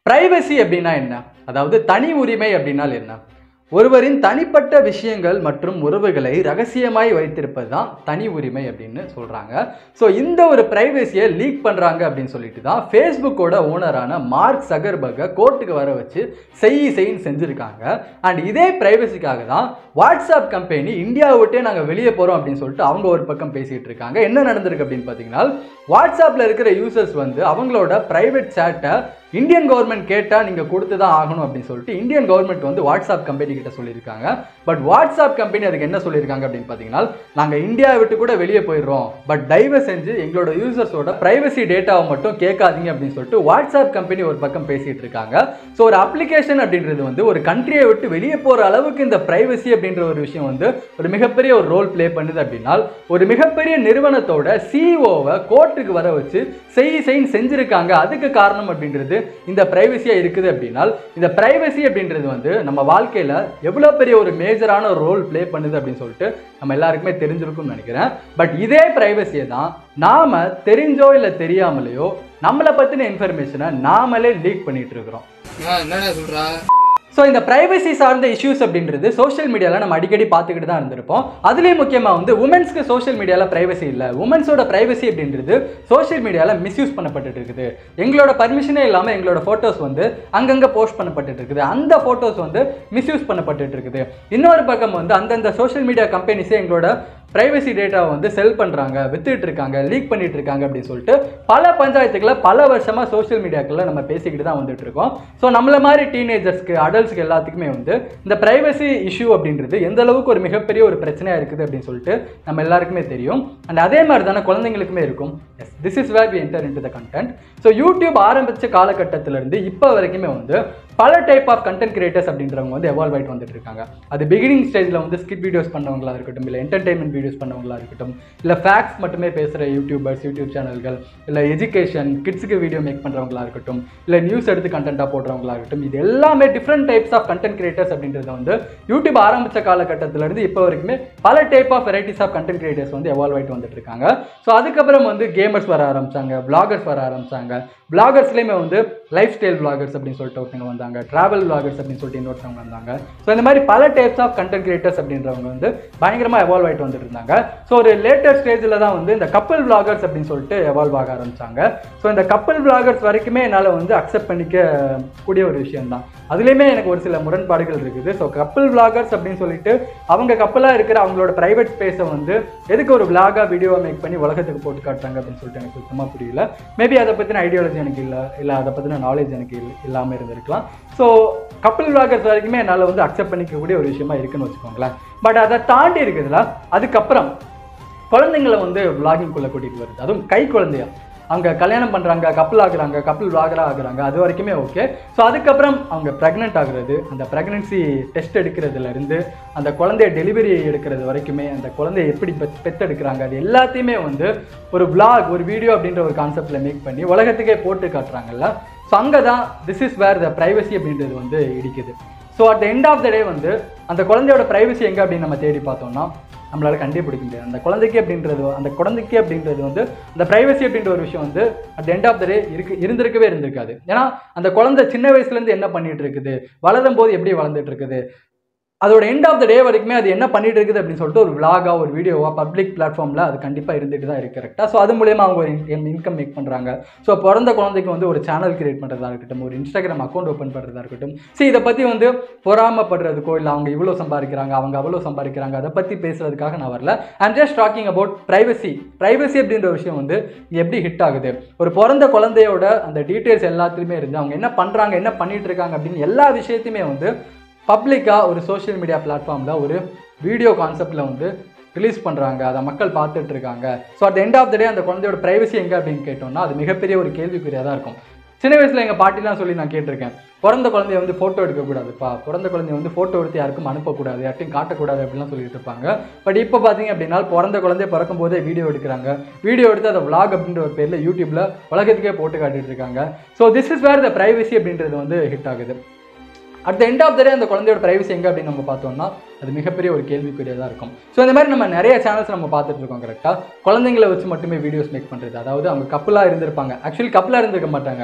privacy அப்படின்னா என்ன அதாவது தனி உரிமை அப்படின்னால் என்ன ஒருவரின் தனிப்பட்ட விஷயங்கள் மற்றும் உறவுகளை ரகசியமாய் வைத்திருப்பது தான் தனி உரிமை அப்படின்னு சொல்கிறாங்க ஸோ இந்த ஒரு ப்ரைவசியை லீக் பண்ணுறாங்க அப்படின்னு சொல்லிட்டு தான் ஃபேஸ்புக்கோட ஓனரான மார்க் சகர்பர்கை கோர்ட்டுக்கு வர வச்சு செய் செய்ன்னு செஞ்சுருக்காங்க அண்ட் இதே ப்ரைவசிக்காக தான் வாட்ஸ்அப் கம்பெனி இந்தியாவை விட்டே நாங்கள் வெளியே போகிறோம் அப்படின்னு சொல்லிட்டு அவங்க ஒரு பக்கம் பேசிகிட்டு இருக்காங்க என்ன நடந்திருக்கு அப்படின்னு பார்த்தீங்கன்னா வாட்ஸ்அப்பில் இருக்கிற யூசர்ஸ் வந்து அவங்களோட ப்ரைவேட் சேட்டை இந்தியன் கவர்மெண்ட் கேட்டால் நீங்கள் கொடுத்து தான் ஆகணும் அப்படின்னு சொல்லிட்டு இந்தியன் கவர்மெண்ட் வந்து வாட்ஸ்அப் கம்பெனி கிட்ட சொல்லியிருக்காங்க பட் வாட்ஸ்அப் கம்பெனி அதுக்கு என்ன சொல்லியிருக்காங்க அப்படின்னு பார்த்தீங்கன்னா நாங்கள் இந்தியாவை விட்டு கூட வெளியே போயிடுறோம் பட் தயவு செஞ்சு எங்களோட யூசர்ஸோட ப்ரைவசி டேட்டாவை மட்டும் கேட்காதீங்க அப்படின்னு சொல்லிட்டு வாட்ஸ்அப் கம்பெனி ஒரு பக்கம் பேசிட்டு இருக்காங்க ஸோ ஒரு அப்ளிகேஷன் அப்படின்றது வந்து ஒரு கண்ட்ரியை விட்டு வெளியே போகிற அளவுக்கு இந்த ப்ரைவசி அப்படின்ற ஒரு விஷயம் வந்து ஒரு மிகப்பெரிய ஒரு ரோல் ப்ளே பண்ணுது அப்படின்னா ஒரு மிகப்பெரிய நிறுவனத்தோட சிஇஓவை கோர்ட்டுக்கு வர வச்சு செய் செய்ன்னு செஞ்சிருக்காங்க அதுக்கு காரணம் அப்படின்றது இந்த ப்ரைவசியாக இருக்குது அப்படின்னா இந்த ப்ரைவசி அப்படின்றது வந்து நம்ம வாழ்க்கையில் எவ்வளோ பெரிய ஒரு மேஜரான ஒரு ரோல் ப்ளே பண்ணுது அப்படின்னு சொல்லிட்டு நம்ம எல்லாருக்குமே தெரிஞ்சிருக்கும்னு நினைக்கிறேன் பட் இதே ப்ரைவசியை தான் நாம தெரிஞ்சோ இல்லை தெரியாமலையோ நம்மளை பற்றின இன்ஃபர்மேஷனை நாமளே லீக் பண்ணிட்டு இருக்கிறோம் என்னடா சொல்றா ஸோ இந்த பிரைவசி சார்ந்த இஷ்யூஸ் அப்படின்றது சோஷியல் மீடியாவில் நம்ம அடிக்கடி பார்த்துக்கிட்டு தான் இருந்திருப்போம் அதுலேயும் முக்கியமாக வந்து உமன்ஸ்க்கு சோஷியல் மீடியாவில் பிரைவசி இல்லை உமன்ஸோட பிரைவசி அப்படின்றது சோஷியல் மீடியாவில் மிஸ்யூஸ் பண்ணப்பட்டுட்டு இருக்குது எங்களோட பர்மிஷனே இல்லாமல் எங்களோட ஃபோட்டோஸ் வந்து அங்கங்கே போஸ்ட் பண்ணப்பட்டுட்டு இருக்குது அந்த ஃபோட்டோஸ் வந்து மிஸ்யூஸ் பண்ணப்பட்டுட்டு இருக்குது இன்னொரு பக்கம் வந்து அந்தந்த சோஷியல் மீடியா கம்பெனிஸே எங்களோட பிரைவசி டேட்டாவை வந்து செல் பண்ணுறாங்க வித்துட்டு இருக்காங்க லீக் பண்ணிட்டு இருக்காங்க அப்படின்னு சொல்லிட்டு பல பஞ்சாயத்துக்களை பல வருஷமாக சோஷியல் மீடியாக்களில் நம்ம பேசிக்கிட்டு தான் வந்துட்டு இருக்கோம் ஸோ நம்மள மாதிரி டீனேஜர்ஸ்க்கு அடல்ட்ஸ்க்கு எல்லாத்துக்குமே வந்து இந்த பிரைவசி இஷ்யூ அப்படின்றது எந்த அளவுக்கு ஒரு மிகப்பெரிய ஒரு பிரச்சனையாக இருக்குது அப்படின்னு சொல்லிட்டு நம்ம எல்லாருக்குமே தெரியும் அண்ட் அதே மாதிரி தானே குழந்தைங்களுக்குமே இருக்கும் yes this is where we enter into the content so YouTube ஆரம்பித்த காலகட்டத்திலேருந்து இப்போ வரைக்குமே வந்து பல டைப் ஆஃப் கண்டென்ட் கிரியேட்டர்ஸ் அப்படின்றவங்க வந்து எவால்வ் ஆகிட்டு வந்துட்டு இருக்காங்க அது பிகினிங் ஸ்டேஜில் வந்து ஸ்கிட் வீடியோஸ் பண்ணவங்களா இருக்கட்டும் இல்லை என்டர்டைன்மெண்ட் வீடியோஸ் பண்ணவங்களா இருக்கட்டும் இல்லை ஃபேக்ட்ஸ் மட்டுமே பேசுகிற யூடியூபர்ஸ் யூடியூப் சேனல்கள் இல்லை எஜுகேஷன் கிட்ஸுக்கு வீடியோ மேக் பண்ணுறவங்களா இருக்கட்டும் இல்லை நியூஸ் எடுத்து கண்டென்ட்டாக போடுறவங்களா இருக்கட்டும் இது எல்லாமே different types of content creators அப்படின்றத வந்து யூடியூப் ஆரம்பித்த காலகட்டத்திலேருந்து இப்போ வரைக்குமே பல type of varieties of content creators வந்து எவால்வ் ஆகிட்டு வந்துட்டு இருக்காங்க ஸோ அதுக்கப்புறம் வந்து கேமர்ஸ் வர ஆரம்பிச்சாங்க vloggers வர ஆரம்பிச்சாங்க vloggersலயுமே வந்து லைஃப் ஸ்டைல் vloggers அப்படின்னு சொல்லிட்டு ஒருத்தவங்க வந்தாங்க ட்ராவல் vloggers அப்படின்னு சொல்லிட்டு இன்னொருத்தவங்க வந்தாங்க ஸோ இந்த மாதிரி பல டைப்ஸ் ஆஃப் கண்டென்ட் கிரியேட்டர்ஸ் அப்படின்றவங்க வந்து பயங்கரமாக எவால்வ் ஆகிட்டு வந்துட்டு இருந்தாங்க ஸோ ஒரு லேட்டர் ஸ்டேஜில் தான் வந்து இந்த கப்பல் vloggers அப்படின்னு சொல்லிட்டு எவால்வ் ஆக ஆரம்பிச்சாங்க ஸோ இந்த கப்பல் vloggers வரைக்குமே என்னால் வந்து அக்செப்ட் பண்ணிக்க கூடிய ஒரு விஷயம் தான் அதுலேயுமே எனக்கு ஒரு சில முரண்பாடுகள் இருக்குது ஸோ கப்பல் vloggers அப்படின்னு சொல்லிட்டு அவங்க கப்பலாக இருக்கிற அவங்களோட ப்ரைவேட் ஸ்பேஸை வந்து எதுக்கு ஒரு vlog-ஆ வீடியோவை மேக் பண்ணி உலகத்துக்கு போட்டு காட்டுறாங்க அப்படின்னு சொல்லிட்டு எனக்கு சுத்தமாக புரியல மேபி அதை பற்றின ஐடியாலஜி எனக்கு இல்லை இல்லை அதை பற்றின நாலேஜ் எனக்கு இல்ல- இல்லாமல் இருந்திருக்கலாம் ஸோ கப்பல் vloggers வரைக்குமே என்னால் வந்து அக்செப்ட் பண்ணிக்கக்கூடிய ஒரு விஷயமா இருக்குன்னு வச்சுக்கோங்களேன் பட் அதை தாண்டி இருக்குதுல அதுக்கப்புறம் குழந்தைங்களை வந்து vlogging-குள்ள கூட்டிகிட்டு வருது அதுவும் கை குழந்தையா அவங்க கல்யாணம் பண்ணுறாங்க கப்பல் ஆகுறாங்க கப்பல் விளாகராக ஆகுறாங்க அது வரைக்குமே ஓகே ஸோ அதுக்கப்புறம் அவங்க ப்ரெக்னென்ட் ஆகுறது அந்த ப்ரெக்னன்சி டெஸ்ட் எடுக்கிறதுல இருந்து அந்த குழந்தைய டெலிவரி எடுக்கிறது வரைக்குமே அந்த குழந்தைய எப்படி பெத் பெத்தெடுக்கிறாங்க அது எல்லாத்தையுமே வந்து ஒரு vlog ஒரு வீடியோ அப்படின்ற ஒரு கான்செப்டில் மேக் பண்ணி உலகத்துக்கே போட்டு காட்டுறாங்கல்ல ஸோ அங்கே தான் this is where the privacy அப்படின்றது வந்து இடிக்குது so at the end of the day வந்து அந்த குழந்தையோட ப்ரைவசி எங்கே அப்படின்னு நம்ம தேடி பார்த்தோம்னா நம்மளால கண்டுபிடிக்க முடியாது அந்த குழந்தைக்கு அப்படின்றது அந்த குழந்தைக்கு அப்படின்றது வந்து அந்த ப்ரைவசி அப்படின்ற ஒரு விஷயம் வந்து at end of the day இருக்கு இருந்திருக்கவே இருந்திருக்காது ஏன்னா அந்த குழந்தை சின்ன வயசுலேருந்து என்ன பண்ணிட்டு இருக்குது வளரும் போது எப்படி வளர்ந்துட்டு இருக்குது அதோட எண்ட் ஆஃப் த டே வரைக்குமே அது என்ன பண்ணிட்டு இருக்குது அப்படின்னு சொல்லிட்டு ஒரு vlog-ஆ ஒரு வீடியோவா பப்ளிக் பிளாட்ஃபார்மில் அது கண்டிப்பாக இருந்துட்டு தான் இருக்கு கரெக்டாக ஸோ அது மூலயமா அவங்க ஒரு இன்கம் மேக் பண்ணுறாங்க ஸோ பிறந்த குழந்தைக்கு வந்து ஒரு சேனல் கிரியேட் பண்ணுறதா இருக்கட்டும் ஒரு இன்ஸ்டாகிராம் அக்கௌண்ட் ஓப்பன் பண்ணுறதா இருக்கட்டும் சரி இதை பற்றி வந்து பொறாமப்படுறதுக்கோ இல்லை அவங்க இவ்வளோ சம்பாதிக்கிறாங்க அவங்க அவ்வளோ சம்பாதிக்கிறாங்க அதை பற்றி பேசுறதுக்காக நான் வரல I'm just talking about privacy privacy அப்படின்ற விஷயம் வந்து இங்க எப்படி ஹிட் ஆகுது ஒரு பிறந்த குழந்தையோட அந்த டீட்டெயில்ஸ் எல்லாத்துலேயுமே இருந்து அவங்க என்ன பண்ணுறாங்க என்ன பண்ணிட்டு இருக்காங்க அப்படின்னு எல்லா விஷயத்தையுமே வந்து பப்ளிக்காக ஒரு சோஷியல் மீடியா பிளாட்ஃபார்மில் ஒரு வீடியோ கான்செப்டில் வந்து ரிலீஸ் பண்ணுறாங்க அதை மக்கள் பார்த்துட்டு இருக்காங்க so at end of the day அந்த குழந்தையோட ப்ரைவசி எங்கே அப்படின்னு கேட்டோம்னா அது மிகப்பெரிய ஒரு கேள்விக்குறியாக தான் இருக்கும் சின்ன வயசில் எங்கள் பாட்டிலாம் சொல்லி நான் கேட்டிருக்கேன் பிறந்த குழந்தைய வந்து ஃபோட்டோ எடுக்கக்கூடாதுப்பா பிறந்த குழந்தைய வந்து ஃபோட்டோ எடுத்து யாருக்கும் அனுப்பக்கூடாது யார்ட்டையும் காட்டக்கூடாது அப்படிலாம் சொல்லிட்டு இருப்பாங்க பட் இப்போ பார்த்தீங்க அப்படின்னா பிறந்த குழந்தை பிறக்கும் போதே வீடியோ எடுக்கிறாங்க வீடியோ எடுத்து அதை vlog அப்படின்ற ஒரு பேரில் யூடியூப்பில் உலகத்துக்கே போட்டு காட்டிட்டு இருக்காங்க so this is where the privacy அப்படின்றது வந்து ஹிட் ஆகுது at the end of the day அந்த குழந்தையோட ப்ரைவசி எங்கே அப்படின்னு நம்ம பார்த்தோம்னா அது மிகப்பெரிய ஒரு கேள்விக்குரியதாக இருக்கும் ஸோ இந்த மாதிரி நம்ம நிறைய சேனல்ஸ் நம்ம பார்த்துட்டு இருக்கோம் கரெக்டாக குழந்தைங்களை வச்சு மட்டுமே வீடியோஸ் மேக் பண்ணுறது அதாவது அவங்க கப்பலாக இருந்திருப்பாங்க ஆக்சுவலி கப்பலாக இருந்திருக்க மாட்டாங்க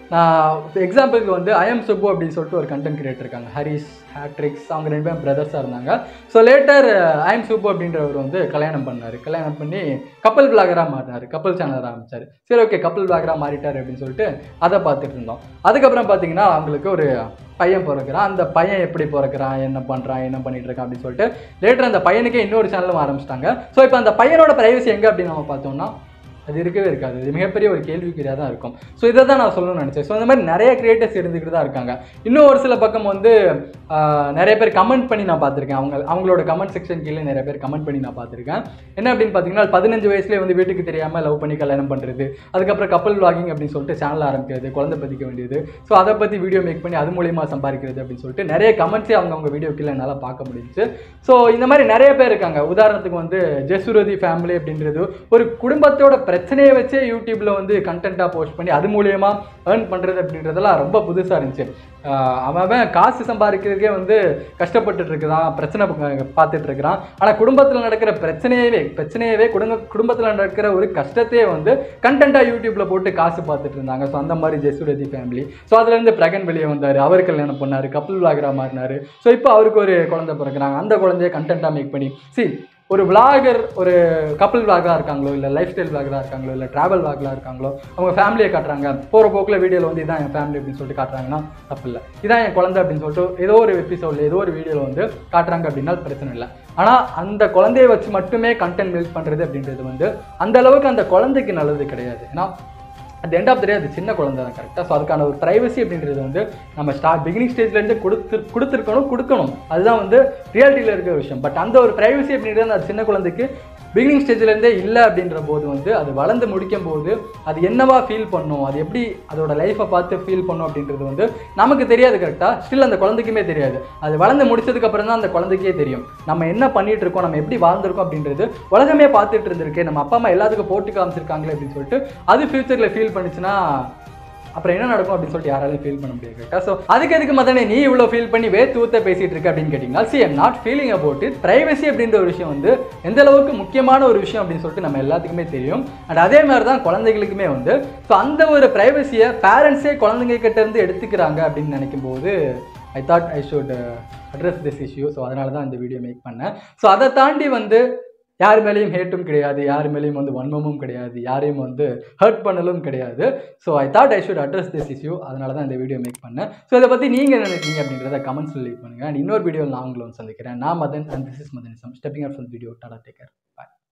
நான் எக்ஸாம்பிளுக்கு வந்து ஐஎம் சுப்பு அப்படின்னு சொல்லிட்டு ஒரு கண்டென்ட் கிரியேட்டர் இருக்காங்க ஹரிஷ் ஹேட்ரிக்ஸ் அவங்க ரெண்டு பேரும் பிரதர்ஸாக இருந்தாங்க ஸோ லேட்டர் ஐஎம் சுப்பு அப்படின்றவர் வந்து கல்யாணம் பண்ணார் கல்யாணம் பண்ணி கப்பல் விளாகராக மாறினார் கப்பல் சேனல் ஆரம்பிச்சார் சரி ஓகே கப்பல் விளாகராக மாறிட்டார் அப்படின்னு சொல்லிட்டு அதை பார்த்துட்டு இருந்தோம் அதுக்கப்புறம் பார்த்தீங்கன்னா அவங்களுக்கு ஒரு பையன் பிறக்கிறான் அந்த பையன் எப்படி பிறக்கிறான் என்ன பண்ணுறான் என்ன பண்ணிட்டு இருக்கான் அப்படின்னு சொல்லிட்டு லேட்டர் அந்த பையனுக்கே இன்னொரு சேனலும் ஆரம்பிச்சிட்டாங்க ஸோ இப்போ அந்த பையனோட ப்ரைவசி எங்கே அப்படின்னு நம்ம பார்த்தோம்னா அது இருக்கவே இருக்காது இது மிகப்பெரிய ஒரு கேள்விக்குறியாக தான் இருக்கும் ஸோ இதை தான் நான் சொல்லணும்னு நினச்சேன் ஸோ இந்த மாதிரி நிறைய கிரியேட்டர்ஸ் இருந்துக்கிட்டு தான் இருக்காங்க இன்னும் ஒரு சில பக்கம் வந்து ஆஹ், நிறைய பேர் கமெண்ட் பண்ணி நான் பார்த்துருக்கேன் அவங்க அவங்களோட கமெண்ட் செக்ஷன் கீழே நிறைய பேர் கமெண்ட் பண்ணி நான் பார்த்துருக்கேன் என்ன அப்படின்னு பார்த்தீங்கன்னா பதினஞ்சு வயசுலேயே வந்து வீட்டுக்கு தெரியாமல் லவ் பண்ணி கல்யாணம் பண்ணுறது அதுக்கப்புறம் கப்பல் vlogging அப்படின்னு சொல்லிட்டு சேனல் ஆரம்பிக்கிறது குழந்தை பதிக்க வேண்டியது ஸோ அதை பற்றி வீடியோ மேக் பண்ணி அது மூலியமாக சம்பாதிக்கிறது அப்படின்னு சொல்லிட்டு நிறைய கமெண்ட்ஸே அவங்க அவங்க வீடியோ கீழே என்னால் பார்க்க முடிஞ்சுச்சு ஸோ இந்த மாதிரி நிறைய பேர் இருக்காங்க உதாரணத்துக்கு வந்து ஜெசுரதி ஃபேமிலி அப்படின்றது ஒரு குடும்பத்தோட பிரச்சனையை வச்சே யூடியூப்ல வந்து கண்டென்ட்டாக போஸ்ட் பண்ணி அது மூலியமா ஏர்ன் பண்ணுறது அப்படின்றதெல்லாம் ரொம்ப புதுசாக இருந்துச்சு ஆஹ் அவன் அவன் காசு சம்பாதிக்கிறதுக்கே வந்து கஷ்டப்பட்டுட்டு இருக்குதான் பிரச்சனை ப- பார்த்துட்டு இருக்கிறான் ஆனால் குடும்பத்தில் நடக்கிற பிரச்சனையவே பிரச்சனையவே குடும்ப குடும்பத்தில் நடக்கிற ஒரு கஷ்டத்தையே வந்து கண்டென்ட்டாக யூடியூப்ல போட்டு காசு பார்த்துட்டு இருந்தாங்க ஸோ அந்த மாதிரி ஜெசுரதி ஃபேமிலி ஸோ அதுலேருந்து பிரகன் வெளியே வந்தார் அவர் கல்யாணம் பண்ணார் கப்பல் விளாகரா மாறினார் ஸோ இப்போ அவருக்கு ஒரு குழந்தை பிறக்கிறாங்க அந்த குழந்தைய கண்டென்ட்டாக மேக் பண்ணி சி ஒரு விளாகர் ஒரு கப்பல் விளாகராக இருக்காங்களோ இல்லை லைஃப் ஸ்டைல் விளாகராக இருக்காங்களோ இல்லை ட்ராவல் விளாகராக இருக்காங்களோ அவங்க ஃபேமிலியை காட்டுறாங்க போகிற போக்கில் வீடியோவில் வந்து இதான் என் ஃபேமிலி அப்படின்னு சொல்லிட்டு காட்டுறாங்கன்னா தப்பு இல்லை இதான் என் குழந்தை அப்படின்னு சொல்லிட்டு ஏதோ ஒரு எபிசோடில் ஏதோ ஒரு வீடியோவில் வந்து காட்டுறாங்க அப்படின்னா பிரச்சனை இல்லை ஆனால் அந்த குழந்தைய வச்சு மட்டுமே கண்டென்ட் பில்ட் பண்ணுறது அப்படின்றது வந்து அந்த அளவுக்கு அந்த குழந்தைக்கு நல்லது கிடையாது ஏன்னா at end of the day அது சின்ன குழந்தை தான் கரெக்டாக ஸோ அதுக்கான ஒரு ப்ரைவசி அப்படின்றது வந்து நம்ம ஸ்டார்ட் பிகினிங் ஸ்டேஜ்லேருந்து கொடுத்து கொடுத்துருக்கணும் கொடுக்கணும் அதுதான் வந்து ரியாலிட்டியில் இருக்கிற விஷயம் பட் அந்த ஒரு ப்ரைவசி அப்படின்றது அந்த சின்ன குழந்தைக்கு பிகினிங் ஸ்டேஜ்லேருந்தே இல்லை அப்படின்ற போது வந்து அது வளர்ந்து முடிக்கும் போது அது என்னவா ஃபீல் பண்ணும் அது எப்படி அதோட லைஃப்பை பார்த்து ஃபீல் பண்ணும் அப்படின்றது வந்து நமக்கு தெரியாது கரெக்டாக ஸ்டில் அந்த குழந்தைக்குமே தெரியாது அது வளர்ந்து முடிச்சதுக்கு அப்புறம் தான் அந்த குழந்தைக்கே தெரியும் நம்ம என்ன பண்ணிட்டு இருக்கோம் நம்ம எப்படி வாழ்ந்திருக்கோம் அப்படின்றது உலகமே பார்த்துட்டு இருந்திருக்கு நம்ம அப்பா அம்மா எல்லாத்துக்கும் போட்டு காமிச்சிருக்காங்களே அப்படின்னு சொல்லிட்டு அது ஃபியூச்சரில் ஃபீல் பண்ணுச்சுன்னா அப்புறம் என்ன நடக்கும் அப்படின்னு சொல்லிட்டு யாராலையும் ஃபீல் பண்ண முடியாது கரெக்டா ஸோ அதுக்கு எதுக்கு மதனே நீ இவ்வளோ ஃபீல் பண்ணி வே தூத்த பேசிட்டு இருக்க அப்படின்னு கேட்டிங்கன்னா see I'm not feeling about it privacy அப்படின்ற ஒரு விஷயம் வந்து எந்த அளவுக்கு முக்கியமான ஒரு விஷயம் அப்படின்னு சொல்லிட்டு நம்ம எல்லாத்துக்குமே தெரியும் அண்ட் அதே மாதிரி தான் குழந்தைகளுக்குமே வந்து ஸோ அந்த ஒரு ப்ரைவசியை பேரண்ட்ஸே குழந்தைங்க கிட்ட இருந்து எடுத்துக்கிறாங்க அப்படின்னு நினைக்கும் போது I thought I should address this issue so அதனால தான் இந்த வீடியோ மேக் பண்ணேன் ஸோ அதை தாண்டி வந்து யார் மேலேயும் ஹேட்டும் கிடையாது யார் மேலேயும் வந்து வன்மமும் கிடையாது யாரையும் வந்து ஹர்ட் பண்ணலும் கிடையாது so I thought I should address this issue அதனால தான் இந்த வீடியோ மேக் பண்ணேன் ஸோ இதை பற்றி நீங்கள் என்ன நினைக்கிறீங்க அப்படின்றத கமெண்ட்ஸில் லீவ் பண்ணுங்கள் அண்ட் இன்னொரு வீடியோவில் நான் உங்களை வந்து சந்திக்கிறேன் நான் Madan and this is Madan stepping out from video tata take care bye